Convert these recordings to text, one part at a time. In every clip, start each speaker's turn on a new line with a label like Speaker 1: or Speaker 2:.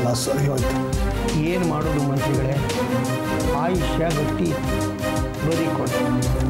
Speaker 1: ಎಲ್ಲ ಸರಿ ಹೋಯ್ತು
Speaker 2: ಏನು ಮಾಡೋದು ಮಂತ್ರಿಗಳೇ ಆಯುಷ್ಯ ಗಟ್ಟಿ ಬದುಕೊಂಡು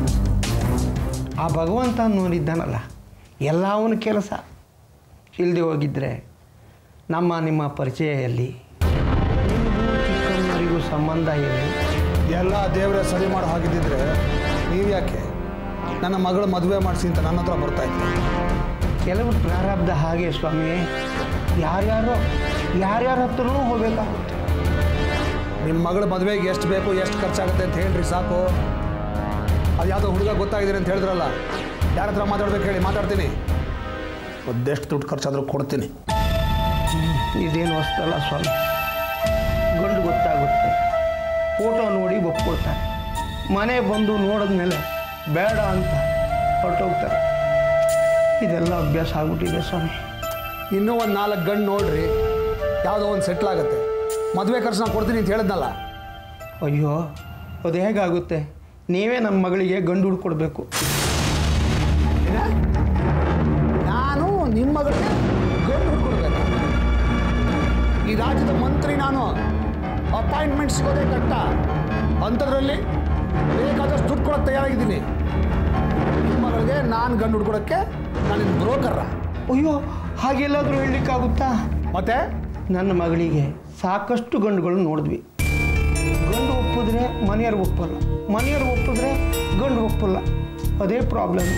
Speaker 2: ಆ ಭಗವಂತ ನೋಡಿದ್ದಾನಲ್ಲ ಎಲ್ಲ ಅವನ ಕೆಲಸ ಇಲ್ಲದೆ ಹೋಗಿದ್ದರೆ ನಮ್ಮ ನಿಮ್ಮ ಪರಿಚಯ ಎಲ್ಲಿ ನಿಮಗೂ ಚಿಕ್ಕಮ್ಮನವರಿಗೂ ಸಂಬಂಧ ಏನು
Speaker 1: ಎಲ್ಲ ದೇವರೇ ಸರಿ ಮಾಡೋ ಹಾಗಿದ್ದಿದ್ರೆ ನೀವು ಯಾಕೆ ನನ್ನ ಮಗಳ ಮದುವೆ ಮಾಡಿಸಿ ಅಂತ ನನ್ನ ಹತ್ರ ಬರ್ತಾ ಇತ್ತು
Speaker 2: ಕೆಲವು ಪ್ರಾರಬ್ಧ ಹಾಗೆ ಸ್ವಾಮಿ ಯಾರ್ಯಾರೋ ಯಾರ್ಯಾರ ಹತ್ರನೂ ಹೋಗಬೇಕಾಗುತ್ತೆ
Speaker 1: ನಿಮ್ಮ ಮಗಳ ಮದುವೆಗೆ ಎಷ್ಟು ಬೇಕು ಎಷ್ಟು ಖರ್ಚಾಗುತ್ತೆ ಅಂತ ಹೇಳ್ರಿ ಸಾಕು ಅದು ಯಾವುದೋ ಹುಡುಗ ಗೊತ್ತಾಗಿದೆ ಅಂತ ಹೇಳಿದ್ರಲ್ಲ ಯಾರ ಹತ್ರ ಮಾತಾಡ್ಬೇಕು ಹೇಳಿ ಮಾತಾಡ್ತೀನಿ ಅದೆಷ್ಟು ದುಡ್ಡು ಖರ್ಚಾದರೂ ಕೊಡ್ತೀನಿ
Speaker 2: ಇದೇನು ಹೊಸ್ತಲ್ಲ ಸ್ವಾಮಿ ಗಂಡು ಗೊತ್ತಾಗುತ್ತೆ ಫೋಟೋ ನೋಡಿ ಒಪ್ಕೊಳ್ತಾರೆ ಮನೆ ಬಂದು ನೋಡಿದ್ಮೇಲೆ ಬೇಡ ಅಂತ ಹೊರಟೋಗ್ತಾರೆ ಇದೆಲ್ಲ ಅಭ್ಯಾಸ ಆಗ್ಬಿಟ್ಟಿದೆ ಸ್ವಾಮಿ
Speaker 1: ಇನ್ನೂ ಒಂದು ನಾಲ್ಕು ಗಂಡು ನೋಡ್ರಿ ಯಾವುದೋ ಒಂದು ಸೆಟ್ಲ್ ಆಗುತ್ತೆ ಮದುವೆ ಖರ್ಚು ನಾನು ಕೊಡ್ತೀನಿ ಅಂತ ಹೇಳಿದ್ನಲ್ಲ
Speaker 2: ಅಯ್ಯೋ ಅದು ಹೇಗಾಗುತ್ತೆ ನೀವೇ ನಮ್ಮ ಮಗಳಿಗೆ ಗಂಡು ಹುಡ್ಕೊಡ್ಬೇಕು
Speaker 1: ಏನ? ನಾನು ನಿಮ್ಮ ಮಗಳಿಗೆ ಗಂಡು ಹುಡ್ಕೊಡ್ಬೇಕಾ ಈ ರಾಜ್ಯದ ಮಂತ್ರಿ ನಾನು ಅಪಾಯಿಂಟ್ಮೆಂಟ್ ಸಿಗೋದೇ ಕಷ್ಟ ಅಂಥದ್ರಲ್ಲಿ ಬೇಕಾದಷ್ಟು ದುಡ್ಡು ಕೊಡೋಕೆ ತಯಾರಾಗಿದ್ದೀನಿ ನಿಮ್ಮ ಮಗಳಿಗೆ ನಾನು ಗಂಡು ಹುಡ್ಕೊಡೋಕ್ಕೆ ನಾನು ಬ್ರೋಕರ್ರ
Speaker 2: ಅಯ್ಯೋ ಹಾಗೆಲ್ಲಾದರೂ ಹೇಳಲಿಕ್ಕಾಗುತ್ತಾ
Speaker 1: ಮತ್ತೆ
Speaker 2: ನನ್ನ ಮಗಳಿಗೆ ಸಾಕಷ್ಟು ಗಂಡುಗಳು ನೋಡಿದ್ವಿ ಗಂಡು ಒಪ್ಪಿದ್ರೆ ಮನೆಯವ್ರು ಒಪ್ಪಲ್ಲ ಮನೆಯವ್ರು ಒಪ್ಪಿದ್ರೆ ಗಂಡು ಒಪ್ಪಲ್ಲ ಅದೇ ಪ್ರಾಬ್ಲಮ್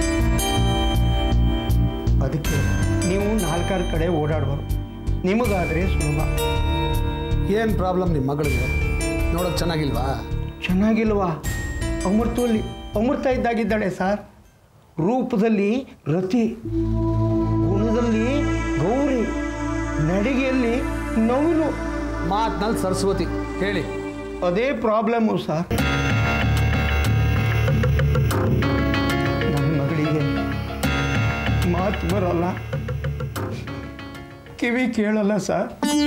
Speaker 2: ಅದಕ್ಕೆ ನೀವು ನಾಲ್ಕಾರು ಕಡೆ ಓಡಾಡ್ಬಾರ್ದು ನಿಮಗಾದರೆ ಸುಲಭ
Speaker 1: ಏನು ಪ್ರಾಬ್ಲಮ್ ನಿಮ್ಮ ಮಗಳಿಗೆ ನೋಡೋದು ಚೆನ್ನಾಗಿಲ್ವಾ
Speaker 2: ಚೆನ್ನಾಗಿಲ್ವಾ ಅಮೃತವಲ್ಲಿ ಅಮೃತ ಇದ್ದಾಗಿದ್ದಾಳೆ ಸರ್ ರೂಪದಲ್ಲಿ ರತಿ ಗುಣದಲ್ಲಿ ಗೌರಿ ನಡಿಗೆಯಲ್ಲಿ ನವಿಲು
Speaker 1: ಮಾತಿನಲ್ಲಿ ಸರಸ್ವತಿ ಹೇಳಿ
Speaker 2: ಅದೇ ಪ್ರಾಬ್ಲಮ್ಮು ಸರ್ ನನ್ನ ಮಗಳಿಗೆ ಮಾತು ಬರೋಲ್ಲ ಕಿವಿ ಕೇಳಲ್ಲ ಸರ್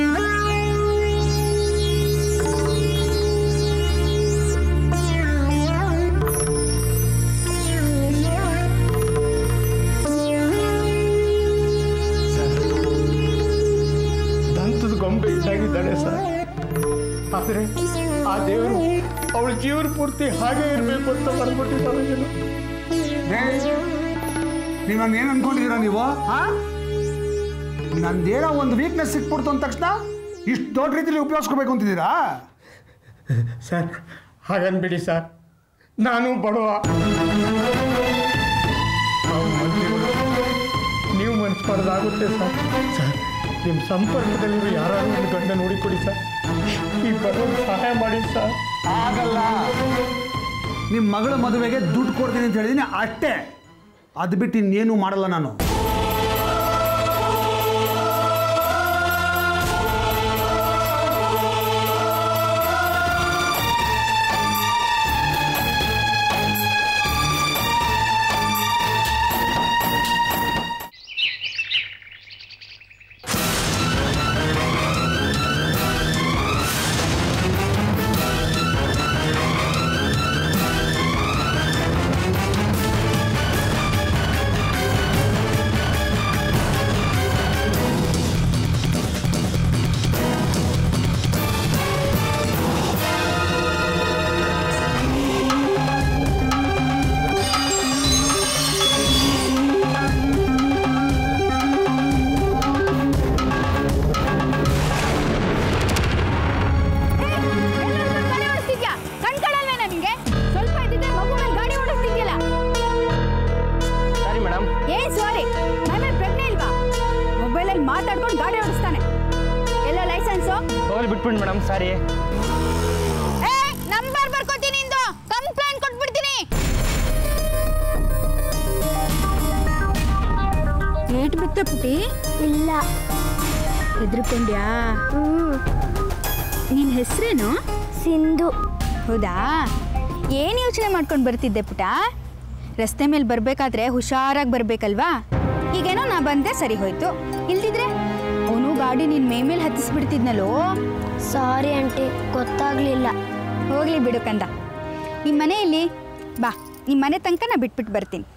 Speaker 2: ದಂತದ ಗೊಂಬೆ ಇದ್ದಾಗಿದ್ದಾಳೆ ಸರ್ ಆದರೆ ಆ ದೇವರು ಅವಳ ಜೀವನ ಪೂರ್ತಿ ಹಾಗೆ ಇರಬೇಕು ಅಂತ ಬರ್ಬಿಟ್ಟಿದ್ದಾಳೆ ಏನೋ.
Speaker 1: ನೀವು ನಾನು ಏನು ಅನ್ಕೊಂಡಿದ್ದೀರಾ ನೀವು ಹಾ ನಂದೇನೋ ಒಂದು ವೀಕ್ನೆಸ್ ಸಿಕ್ಬಿಡ್ತು ಅಂದ ತಕ್ಷಣ ಇಷ್ಟು ದೊಡ್ಡ ರೀತಿಯಲ್ಲಿ ಉಪಯೋಗಿಸ್ಕೋಬೇಕು ಅಂತಿದ್ದೀರಾ
Speaker 2: ಸರ್ ಹಾಗನ್ಬಿಡಿ ಸರ್ ನಾನು ಬಡವ ನಾವು ಮಂತ್ರಿಗಳು. ನೀವು ಮನ್ಸು ಮಾಡೋದಾಗುತ್ತೆ ಸರ್ ಸರ್ ನಿಮ್ಮ ಸಂಪರ್ಕದಲ್ಲಿರೋ ಯಾರಾದ್ರೂ ಒಂದು ಗಂಡ ನೋಡಿಕೊಡಿ ಸರ್ ಈ ಬಡವ ಸಹಾಯ ಮಾಡಿ ಸರ್
Speaker 1: ಆಗಲ್ಲ ನಿಮ್ಮ ಮಗಳ ಮದುವೆಗೆ ದುಡ್ಡು ಕೊಡ್ತೀನಿ ಅಂತ ಹೇಳಿದೀನಿ ಅಷ್ಟೇ ಅದು ಬಿಟ್ಟು ಇನ್ನೇನು ಮಾಡಲ್ಲ ನಾನು
Speaker 3: ಗಾಡಿ ಓಡಿಸ್ತಿದ್ಯಾ ಕಣ್ ಕಾಣಲ್ವೇ ನಿಮಗೆ ಸ್ವಲ್ಪ ಇದ್ದಿದ್ರೆ ಮಗು ಮೇಲೆ ಗಾಡಿ ಓಡಿಸ್ತಿದ್ಯಲ್ಲ
Speaker 2: ಸರಿ ಮೇಡಮ್
Speaker 3: ಏನ್ ಸಾರಿ ನನ್ನ ಪ್ರಜ್ಞೆ ಇಲ್ವಾ ಮೊಬೈಲಲ್ಲಿ ಮಾತಾಡ್ಕೊಂಡು ಗಾಡಿ ಓಡಿಸ್ತಾನೆ ಎಲ್ಲ ಲೈಸೆನ್ಸು
Speaker 2: ಹೋಗ್ಲಿ ಬಿಟ್ಬಿಡಿ ಮೇಡಮ್ ಸಾರಿ
Speaker 3: ಏ ನಂಬರ್ ಬರ್ಕೋತೀನಿ ಇಂದು ಕಂಪ್ಲೇಂಟ್ ಕೊಟ್ಬಿಡ್ತೀನಿ ಏಟ್ ಬಿತ್ತ ಪುಟಿ
Speaker 4: ಇಲ್ಲ
Speaker 3: ಹೆದರ್ಕೊಂಡ್ಯಾ ನಿನ್ನ ಹೆಸರೇನು
Speaker 4: ಸಿಂಧು
Speaker 3: ಹೌದಾ ಏನು ಯೋಚನೆ ಮಾಡ್ಕೊಂಡು ಬರ್ತಿದ್ದೆ ಪುಟ ರಸ್ತೆ ಮೇಲೆ ಬರಬೇಕಾದ್ರೆ ಹುಷಾರಾಗಿ ಬರಬೇಕಲ್ವಾ ಈಗೇನೋ ನಾ ಬಂದೆ ಸರಿ ಹೋಯ್ತು ಇಲ್ದಿದ್ರೆ ಅವನು ಗಾಡಿ ನಿನ್ನ ಮೇ ಮೇಲೆ ಹತ್ತಿಸ್ಬಿಡ್ತಿದ್ನಲ್ಲೋ
Speaker 4: ಸಾರಿ ಆಂಟಿ ಗೊತ್ತಾಗ್ಲಿಲ್ಲ
Speaker 3: ಹೋಗ್ಲಿ ಬಿಡು ಕಂದ ನಿಮ್ಮ ಮನೆಯಲ್ಲಿ ಬಾ ನಿಮ್ಮ ಮನೆ ತನಕ ನಾ ಬಿಟ್ಬಿಟ್ಟು ಬರ್ತೀನಿ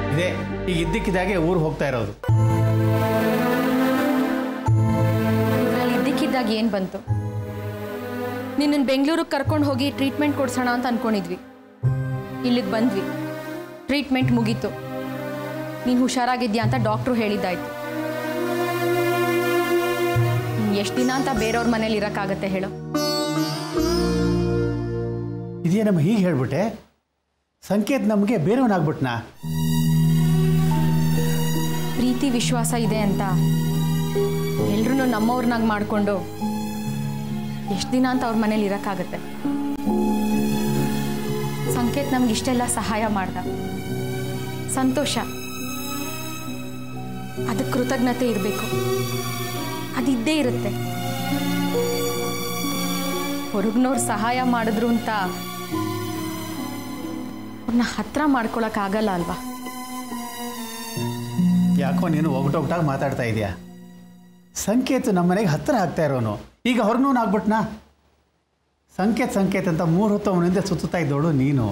Speaker 5: ಇದೆ ಈಗ ಇದ್ದಕ್ಕಿದ್ದಾಗೆ ಊರಿಗೆ ಹೋಗ್ತಾ ಇರೋದು
Speaker 6: ಇದ್ರಲ್ಲಿ ಇದ್ದಕ್ಕಿದ್ದಾಗ ಏನು ಬಂತು ನಿನ್ನನ್ನು ಬೆಂಗಳೂರಿಗೆ ಕರ್ಕೊಂಡು ಹೋಗಿ ಟ್ರೀಟ್ಮೆಂಟ್ ಕೊಡ್ಸೋಣ ಅಂತ ಅನ್ಕೊಂಡಿದ್ವಿ ಇಲ್ಲಿಗೆ ಬಂದ್ವಿ ಟ್ರೀಟ್ಮೆಂಟ್ ಮುಗೀತು ನೀನು ಹುಷಾರಾಗಿದ್ಯಾ ಅಂತ ಡಾಕ್ಟ್ರು ಹೇಳಿದ್ದಾಯ್ತು ಎಷ್ಟು ದಿನ ಅಂತ ಬೇರೆಯವ್ರ ಮನೇಲಿ ಇರೋಕ್ಕಾಗತ್ತೆ ಹೇಳು
Speaker 5: ಇದೇನಮ್ಮ ಹೀಗೆ ಹೇಳ್ಬಿಟ್ಟೆ ಸಂಕೇತ್ ನಮಗೆ ಬೇರೆಯವನಾಗ್ಬಿಟ್ನಾ
Speaker 6: ಪ್ರೀತಿ ವಿಶ್ವಾಸ ಇದೆ ಅಂತ ಎಲ್ರೂ ನಮ್ಮವ್ರನ್ನಾಗಿ ಮಾಡಿಕೊಂಡು ಎಷ್ಟು ದಿನ ಅಂತ ಅವ್ರ ಮನೇಲಿ ಇರೋಕ್ಕಾಗತ್ತೆ ಸಂಕೇತ್ ನಮ್ಗೆ ಇಷ್ಟೆಲ್ಲ ಸಹಾಯ ಮಾಡ್ದ ಸಂತೋಷ ಅದಕ್ಕೆ ಕೃತಜ್ಞತೆ ಇರಬೇಕು ಅದಿದ್ದೇ ಇರುತ್ತೆ ಹೊರಗ್ನವ್ರು ಸಹಾಯ ಮಾಡಿದ್ರು ಅಂತ ಅವ್ರನ್ನ ಹತ್ರ ಮಾಡ್ಕೊಳಕ್ಕಾಗಲ್ಲ ಅಲ್ವಾ
Speaker 5: ಯಾಕೋ ನೀನು ಒಗಟೊಗಟಾಗಿ ಮಾತಾಡ್ತಾ ಇದೀಯಾ ಸಂಕೇತ್ ನಮ್ಮ ಮನೆಗೆ ಹತ್ತಿರ ಆಗ್ತಾ ಇರೋನು ಈಗ ಹೊರನೂ ಆಗ್ಬಿಟ್ನಾ ಸಂಕೇತ್ ಸಂಕೇತ್ ಅಂತ ಮೂರು ಹೊತ್ತು ಅವನಿಂದ ಸುತ್ತುತ್ತಾ ಇದ್ದವಳು ನೀನು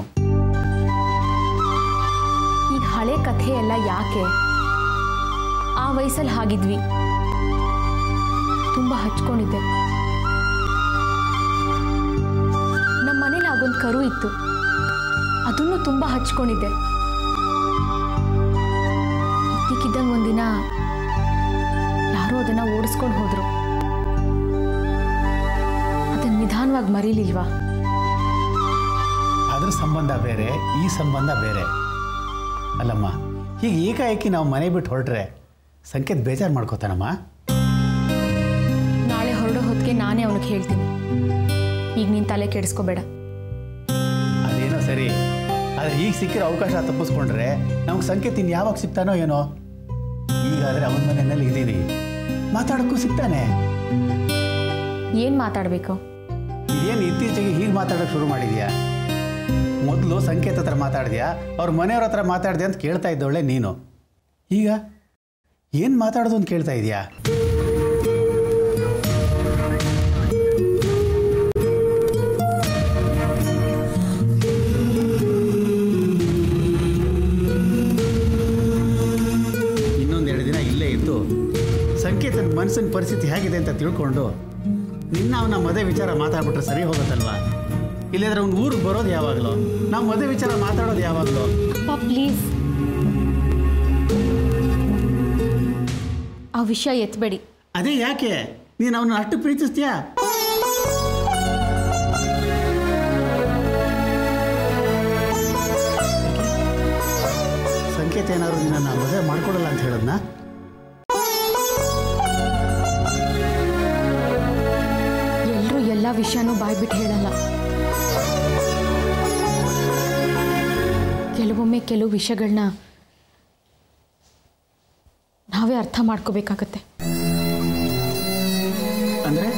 Speaker 6: ಈ ಹಳೆ ಕಥೆ ಎಲ್ಲ ಯಾಕೆ ಆ ವಯಸ್ಸಲ್ಲಿ ಹಾಗಿದ್ವಿ ತುಂಬಾ ಹಚ್ಕೊಂಡಿದ್ದೆ ನಮ್ಮ ಮನೇಲಿ ಆಗೊಂದು ಕರು ಇತ್ತು ಅದನ್ನು ತುಂಬಾ ಹಚ್ಕೊಂಡಿದ್ದೆ ಇದ್ದಕ್ಕಿದ್ದಂಗೆ ಒಂದಿನ ಯಾರೋ ಅದನ್ನ ಓಡಿಸ್ಕೊಂಡು ಹೋದ್ರು ಅದನ್ನ ನಿಧಾನವಾಗಿ ಮರೀಲಿಲ್ವಾ
Speaker 5: ಅದ್ರ ಸಂಬಂಧ ಬೇರೆ ಈ ಸಂಬಂಧ ಬೇರೆ ಅಲ್ಲಮ್ಮ ಹೀಗೆ ಏಕಾಏಕಿ ನಾವು ಮನೆ ಬಿಟ್ಟು ಹೊರಟ್ರೆ ಸಂಕೇತ್ ಬೇಜಾರು ಮಾಡ್ಕೋತಾನಮ್ಮ
Speaker 6: ನಾಳೆ ಹೊರಡೋ ಹೊತ್ತಿಗೆ ನಾನೇ ಅವನಿಗೆ ಹೇಳ್ತೀನಿ ಈಗ ನೀನು ತಲೆ ಕೆಡಿಸ್ಕೋಬೇಡ
Speaker 5: ಅದೇನೋ ಸರಿ ಆದರೆ ಈಗ ಸಿಕ್ಕಿರೋ ಅವಕಾಶ ತಪ್ಪಿಸ್ಕೊಂಡ್ರೆ ನಮ್ಗೆ ಸಂಕೇತ್ ಇನ್ನು ಯಾವಾಗ ಸಿಗ್ತಾನೋ ಏನೋ ಈಗಾದರೆ ಅವನ ಮನೆಯಲ್ಲಿ ಇದ್ದೀವಿ ಮಾತಾಡೋಕ್ಕೂ ಸಿಗ್ತಾನೆ
Speaker 6: ಏನು ಮಾತಾಡಬೇಕು
Speaker 5: ಇದೇನು ಇತ್ತೀಚೆಗೆ ಹೀಗೆ ಮಾತಾಡೋಕೆ ಶುರು ಮಾಡಿದ್ಯಾ ಮೊದಲು ಸಂಕೇತ ಹತ್ರ ಮಾತಾಡಿದ್ಯಾ ಅವ್ರ ಮನೆಯವ್ರ ಹತ್ರ ಮಾತಾಡಿದೆ ಅಂತ ಕೇಳ್ತಾ ಇದ್ದವಳೆ ನೀನು ಈಗ ಏನು ಮಾತಾಡೋದು ಅಂತ ಕೇಳ್ತಾ ಇದೆಯಾ ಇನ್ನೊಂದೆರಡು ದಿನ ಇಲ್ಲೇ ಇದ್ದು ಸಂಕೇತನ ಮನಸ್ಸಿನ ಪರಿಸ್ಥಿತಿ ಹೇಗಿದೆ ಅಂತ ತಿಳ್ಕೊಂಡು ನಿನ್ನ ಅವನ ಮದುವೆ ವಿಚಾರ ಮಾತಾಡ್ಬಿಟ್ರೆ ಸರಿ ಹೋಗುತ್ತಲ್ವಾ ಇಲ್ಲದ್ರೆ ಅವ್ನು ಊರಿಗೆ ಬರೋದು ಯಾವಾಗಲೋ ನಾವು ಮದುವೆ ವಿಚಾರ ಮಾತಾಡೋದು ಯಾವಾಗಲೋ
Speaker 6: ಅಪ್ಪ ಪ್ಲೀಸ್ ಆ ವಿಷಯ ಎತ್ಬೇಡಿ
Speaker 5: ಅದೇ ಯಾಕೆ ನೀನು ಅವನ ಅಷ್ಟು ಪ್ರೀತಿಸ್ತೀಯಾ ಸಂಕೇತ ಏನಾದ್ರು ನಿನ್ನ ಮದುವೆ ಮಾಡ್ಕೊಡಲ್ಲ ಅಂತ ಹೇಳದ್ನಾ
Speaker 6: ಎಲ್ಲರೂ ಎಲ್ಲ ವಿಷಯನೂ ಬಾಯ್ಬಿಟ್ಟು ಹೇಳಲ್ಲ ಕೆಲವೊಮ್ಮೆ ಕೆಲವು ವಿಷಯಗಳನ್ನ ನಾವೇ ಅರ್ಥ ಮಾಡ್ಕೋಬೇಕಾಗತ್ತೆ
Speaker 5: ಅಂದರೆ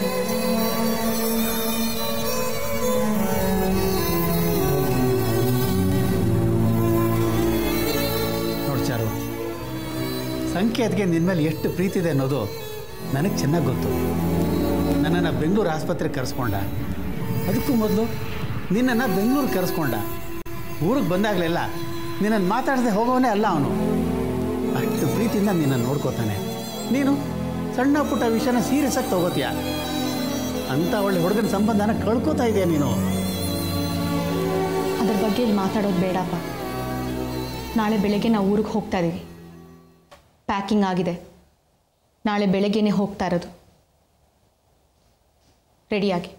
Speaker 5: ನೋಡ್ ಚಾರು ಸಂಕೇತ್ಗೆ ನಿನ್ನ ಮೇಲೆ ಎಷ್ಟು ಪ್ರೀತಿ ಇದೆ ಅನ್ನೋದು ನನಗೆ ಚೆನ್ನಾಗಿ ಗೊತ್ತು ನನ್ನನ್ನು ಬೆಂಗಳೂರು ಆಸ್ಪತ್ರೆಗೆ ಕರೆಸ್ಕೊಂಡ ಅದಕ್ಕೂ ಮೊದಲು ನಿನ್ನನ್ನು ಬೆಂಗಳೂರು ಕರೆಸ್ಕೊಂಡ ಊರಿಗೆ ಬಂದಾಗಲೆಲ್ಲ ನಿನ್ನನ್ನು ಮಾತಾಡದೆ ಹೋಗೋವನೇ ಅಲ್ಲ ಅವನು ಅಷ್ಟು ಪ್ರೀತಿಯಿಂದ ನಿನ್ನನ್ನು ನೋಡ್ಕೋತಾನೆ ನೀನು ಸಣ್ಣ ಪುಟ್ಟ ವಿಷಯನ ಸೀರಿಯಸ್ ಆಗಿ ತಗೋತೀಯ ಅಂತ ಒಳ್ಳೆ ಹುಡುಗನ ಸಂಬಂಧನ ಕಳ್ಕೊತಾ ಇದೆಯಾ ನೀನು
Speaker 6: ಅದ್ರ ಬಗ್ಗೆ ಇಲ್ಲಿ ಮಾತಾಡೋದು ಬೇಡಪ್ಪ ನಾಳೆ ಬೆಳಗ್ಗೆ ನಾವು ಊರಿಗೆ ಹೋಗ್ತಾ ಇದ್ದೀವಿ ಪ್ಯಾಕಿಂಗ್ ಆಗಿದೆ ನಾಳೆ ಬೆಳಗ್ಗೆನೇ ಹೋಗ್ತಾ ಇರೋದು ರೆಡಿಯಾಗಿ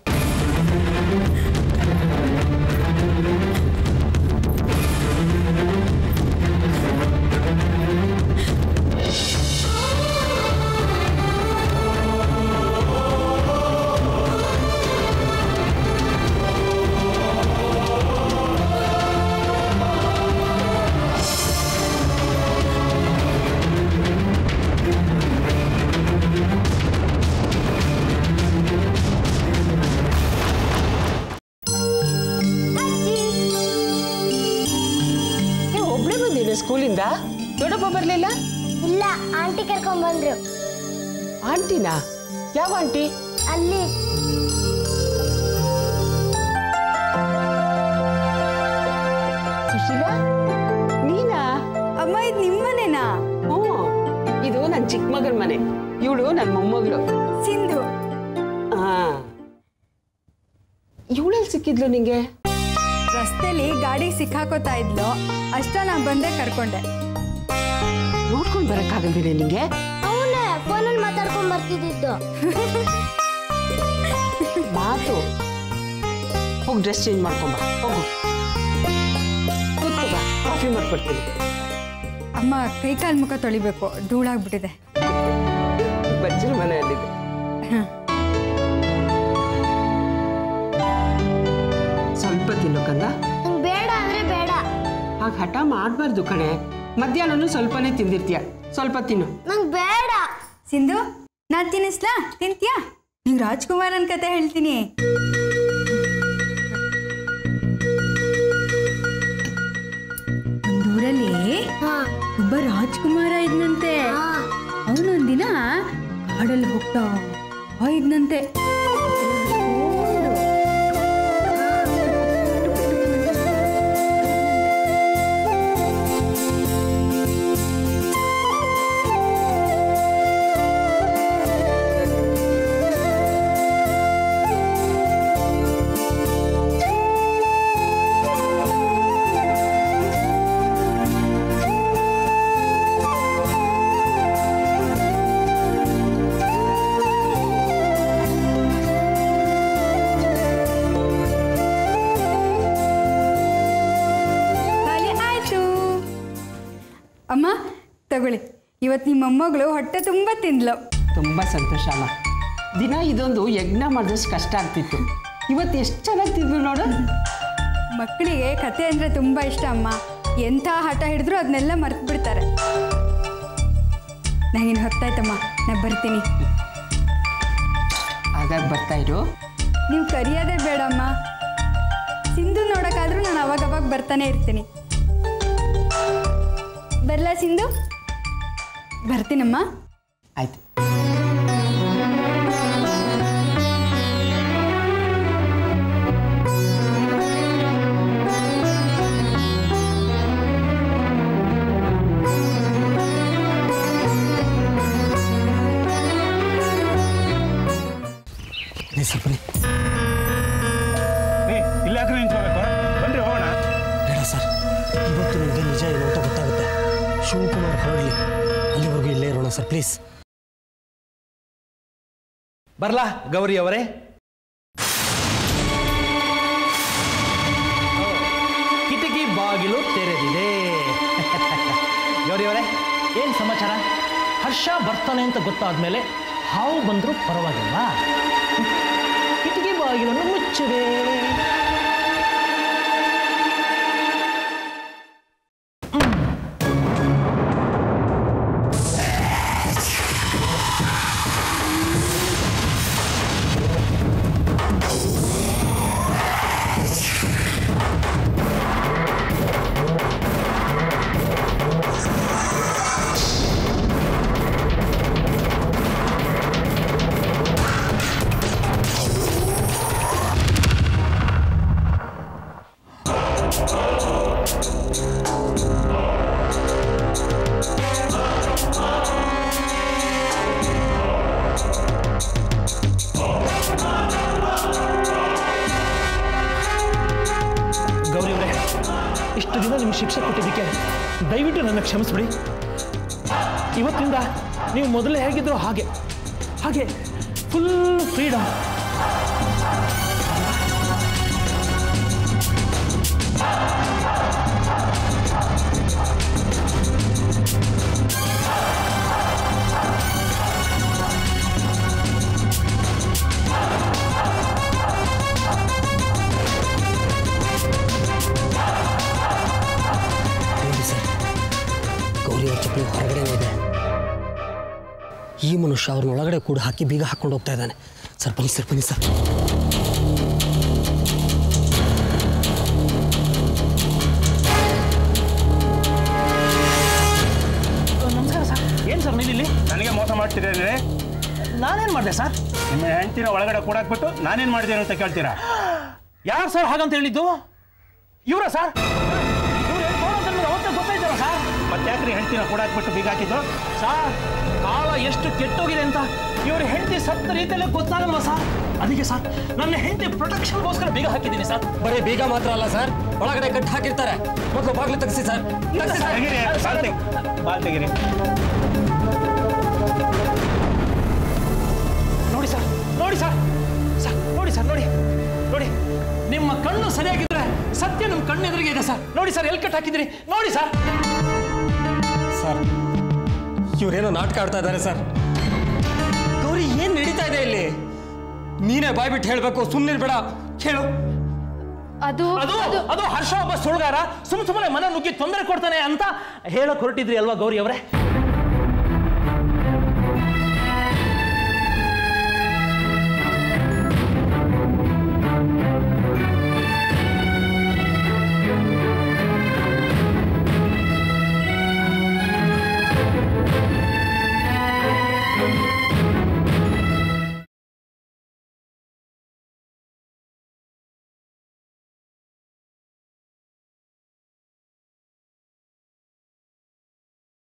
Speaker 7: ನೀವು ಒಬ್ಳೆ ಬಂದಿರ ಸ್ಕೂಲಿಂದ ದೊಡ್ಡಪ್ಪ ಬರಲಿಲ್ಲ
Speaker 4: ಇಲ್ಲ ಆಂಟಿ ಕರ್ಕೊಂಡ್ ಬಂದ್ರು
Speaker 7: ಆಂಟಿನಾ ಯಾವ ಆಂಟಿ
Speaker 4: ಅಲ್ಲಿ
Speaker 7: ಸುಶೀಲಾ ನೀನಾ
Speaker 3: ಅಮ್ಮ ಅಮ್ಮ ಇದು ನಿಮ್ಮನೇನಾ
Speaker 7: ಹ್ಞೂ ಇದು ನನ್ನ ಚಿಕ್ಕ ಮಗನ ಮನೆ ಇವಳು ನನ್ನ ಮೊಮ್ಮಗಳು
Speaker 3: ಸಿಂಧು
Speaker 7: ಹಾ ಇವಳಲ್ಲಿ ಸಿಕ್ಕಿದ್ಲು ನಿಂಗೆ
Speaker 3: ರಸ್ತೆಲಿ ಗಾಡಿ ಸಿಕ್ಕಾಕೋತಾ ಇದ್ಲು ಅಷ್ಟ ನಾ ಬಂದೆ ಕರ್ಕೊಂಡೆ
Speaker 7: ನೋಡ್ಕೊಂಡು ಬರಕ್ಕಾಗಲ್ವೇನೆ ನಿಂಗೆ
Speaker 4: ಅವನೇ ಫೋನಲ್ಲಿ ಮಾತಾಡ್ಕೊಂಡ್ ಬರ್ತಿದ್ದಿದ್ದು
Speaker 7: ಮಾತು ಹೋಗಿ ಡ್ರೆಸ್ ಚೇಂಜ್ ಮಾಡ್ಕೊಂಬ ಹೋಗು ಕೂತ್ಕೋ ಬಾ ಕಾಫಿ ಮಾಡ್ಕೊಡ್ತೀನಿ
Speaker 3: ಅಮ್ಮ ಕೈಕಾಲು ಮುಖ ತೊಳಿಬೇಕು ಧೂಳಾಗ್ಬಿಟ್ಟಿದೆ
Speaker 7: ಬಜ್ಜರ ಮನೆಯಲ್ಲಿದೆ ಸ್ವಲ್ಪ ತಿನ್ನು ಕಂದ
Speaker 4: ನಂಗೆ ಬೇಡ ಅಂದ್ರೆ ಬೇಡ
Speaker 7: ಹಾಗೆ ಹಠ ಮಾಡಬಾರ್ದು ಕಣೆ ಮಧ್ಯಾಹ್ನನೂ ಸ್ವಲ್ಪನೇ ತಿಂದಿರ್ತೀಯ ಸ್ವಲ್ಪ ತಿನ್ನು
Speaker 4: ನಂಗೆ ಬೇಡ
Speaker 3: ಸಿಂಧು ನಾ ತಿನ್ನಿಸ್ಲಾ ತಿಂತ್ಯಾ ನಿಂಗೆ ರಾಜ್ಕುಮಾರನ್ ಕತೆ ಹೇಳ್ತೀನಿ ಒಂದೂರಲ್ಲಿ
Speaker 4: ಹಾ
Speaker 3: ಒಬ್ಬ ರಾಜ್ಕುಮಾರ ಇದ್ನಂತೆ
Speaker 4: ಹಾ
Speaker 3: ಅವನೊಂದಿನ ಕಾಡಲ್ಲಿ ಹೋಗ್ತಾ ಇದ್ನಂತೆ ಖಾಲಿ ಆಯ್ತು ಅಮ್ಮ ತಗೊಳ್ಳಿ ಇವತ್ತು ನಿಮ್ಮ ಮೊಮ್ಮಗಳು ಹೊಟ್ಟೆ ತುಂಬ ತಿಂದ್ಲು
Speaker 7: ತುಂಬ ಸಂತೋಷ ಅಮ್ಮ ದಿನ ಇದೊಂದು ಯಜ್ಞ ಮಾಡಿದಷ್ಟು ಕಷ್ಟ ಆಗ್ತಿತ್ತು ಇವತ್ತು ಎಷ್ಟು ಚೆನ್ನಾಗಿ ತಿಂದ್ರು ನೋಡು
Speaker 3: ಮಕ್ಕಳಿಗೆ ಕತೆ ಅಂದರೆ ತುಂಬ ಇಷ್ಟ ಅಮ್ಮ ಎಂಥ ಹಠ ಹಿಡಿದ್ರು ಅದನ್ನೆಲ್ಲ ಮರ್ತು ಬಿಡ್ತಾರೆ ನನಗಿನ್ನು ಹೊತ್ತಾಯ್ತಮ್ಮ ನಾ ಬರ್ತೀನಿ
Speaker 7: ಆಗಾಗ ಬರ್ತಾ ಇರು
Speaker 3: ನೀವು ಕರಿಯೋದೇ ಬೇಡಮ್ಮ ಸಿಂಧು ನೋಡೋಕ್ಕಾದ್ರೂ ನಾನು ಅವಾಗ ಅವಾಗ ಬರ್ತಾನೆ ಇರ್ತೀನಿ ಬರಲಾ ಸಿಂಧು ಬರ್ತೀನಮ್ಮ
Speaker 7: ಆಯ್ತು
Speaker 8: ಇಲ್ಲ ಯಾಕೆ ನಿಂತ್ಕೋಬೇಕು ಬನ್ರಿ ಹೋಗೋಣ
Speaker 9: ಬೇಡ ಸರ್ ಇವತ್ತು ನನಗೆ ನಿಜ ಏನು ಅಂತ ಗೊತ್ತಾಗುತ್ತೆ ಶಿವಕುಮಾರ್ ಹೊರಡಲಿ ಅಲ್ಲಿವರೆಗೂ ಇಲ್ಲೇ ಇರೋಣ ಸರ್ ಪ್ಲೀಸ್
Speaker 10: ಬರ್ಲಾ ಗೌರಿ ಅವರೇ ಕಿಟಕಿ ಬಾಗಿಲು ತೆರೆದಿದೆ ಗೌರಿ ಅವರೇ ಏನು ಸಮಾಚಾರ ಹರ್ಷ ಬರ್ತಾನೆ ಅಂತ ಗೊತ್ತಾದ್ಮೇಲೆ ಹಾವು ಬಂದರೂ ಪರವಾಗಿಲ್ವಾ ಕಿಟಕಿ ಬಾಗಿಲನ್ನು ಮುಚ್ಚಿದೆ ಗೌರಿ ಅವರೇ ಇಷ್ಟು ದಿನ ನಿಮ್ಗೆ ಶಿಕ್ಷೆ ಕೊಟ್ಟಿದ್ದಕ್ಕೆ ದಯವಿಟ್ಟು ನನ್ನ ಕ್ಷಮಿಸ್ಬಿಡಿ ಇವತ್ತಿಂದ ನೀವು ಮೊದಲೇ ಹೇಗಿದ್ರು ಹಾಗೆ ಹಾಗೆ ಫುಲ್ ಫ್ರೀಡಮ್
Speaker 9: ನೋಡಿ ಸರ್ ಗೌರಿ ಅವ್ರ ಚಪ್ಪಲಿ ಹೊರಗಡೆನೇ ಇದೆ ಈ ಮನುಷ್ಯ ಅವ್ರನ್ನ ಒಳಗಡೆ ಕೂಡ ಹಾಕಿ ಬೀಗ ಹಾಕೊಂಡು ಹೋಗ್ತಾ ಇದ್ದಾನೆ ಸರ್ ಬನ್ನಿ ಸರ್ ಬನ್ನಿ ಸರ್
Speaker 10: ನಮಸ್ಕಾರ ಸರ್ ಏನು ಸರ್ ನೀವಿಲ್ಲಿ
Speaker 8: ನನಗೆ ಮೋಸ ಮಾಡ್ತಿದ್ದೀರಿ
Speaker 10: ನಾನೇನು ಮಾಡಿದೆ ಸರ್
Speaker 8: ನಿಮ್ಮ ಹೆಂಡ್ತಿನ ಒಳಗಡೆ ಕೂಡಾಕ್ಬಿಟ್ಟು ನಾನೇನು ಮಾಡಿದ್ದೇನೆ ಅಂತ ಕೇಳ್ತೀರಾ
Speaker 10: ಯಾರು ಸರ್ ಹಾಗಂತ ಹೇಳಿದ್ದು ಇವರ ಸರ್ ಇವ್ರು ಏನ್ ಮಾಡೋದು ಅಂತ ನಿಮ್ಗೆ ಅವತ್ತೇ ಗೊತ್ತಾಯ್ತಲ್ಲ ಸರ್
Speaker 8: ಮತ್ತೆ ಯಾಕ್ರಿ ಹೆಂಡ್ತಿನ ಕೂಡಾಕ್ಬಿಟ್ಟು ಬೀಗ ಹಾಕಿದ್ದು
Speaker 10: ಸರ್ ಕಾಲ ಎಷ್ಟು ಕೆಟ್ಟೋಗಿದೆ ಅಂತ ಇವ್ರ ಹೆಂಡತಿ ಸತ್ತ ರೀತಿಯಲ್ಲೇ ಗೊತ್ತಾಗಲ್ವಾ ಸರ್ ಅದಕ್ಕೆ ಸರ್ ನನ್ನ ಹೆಂಡತಿ ಪ್ರೊಟೆಕ್ಷನ್ಗೋಸ್ಕರ ಬೀಗ ಹಾಕಿದ್ದೀನಿ ಸರ್
Speaker 9: ಬರೀ ಬೀಗ ಮಾತ್ರ ಅಲ್ಲ ಸರ್ ಒಳಗಡೆ ಕಟ್ಟಿ ಹಾಕಿರ್ತಾರೆ ಮೊದಲು ಬಾಗಿಲು ತೆಗಿಸಿ ಸರ್ ತೆಗ್ಸಿ ಸರ್.
Speaker 8: ತೆಗೀರಿ ಬಾಲ್ ತೆಗಿ ಬಾಲ್ ತೆಗೀರಿ
Speaker 10: ನೋಡಿ ಸರ್ ನೋಡಿ ಸರ್ ಸರ್ ನೋಡಿ ಸರ್ ನೋಡಿ ನೋಡಿ ನಿಮ್ಮ ಕಣ್ಣು ಸರಿಯಾಗಿದ್ರೆ ಸತ್ಯ ನಿಮ್ಮ ಕಣ್ಣು ಎದುರಿಗೆ ಇದೆ ಸರ್ ನೋಡಿ ಸರ್ ಎಲ್ಲಿ ಕಟ್ ಹಾಕಿದ್ರಿ ನೋಡಿ ಸರ್
Speaker 9: ಸರ್ ಇವರೇನೋ ನಾಟಕ ಆಡ್ತಾ ಇದ್ದಾರೆ ಸರ್ ಗೌರಿ ಏನ್ ನಡೀತಾ ಇದೆ ಇಲ್ಲಿ ನೀನೇ ಬಾಯ್ಬಿಟ್ಟು ಹೇಳ್ಬೇಕು ಸುಮ್ಮನಿರ್ಬೇಡ ಹೇಳು
Speaker 6: ಅದು
Speaker 10: ಅದು ಅದು ಹರ್ಷ ಒಬ್ಬ ಸುಳ್ಗಾರ ಸುಮ್ ಸುಮ್ಮನೆ ಮನೆ ನುಗ್ಗಿ ತೊಂದರೆ ಕೊಡ್ತಾನೆ ಅಂತ ಹೇಳಕ್ ಹೊರಟಿದ್ರಿ ಅಲ್ವಾ ಗೌರಿ ಅವರೇ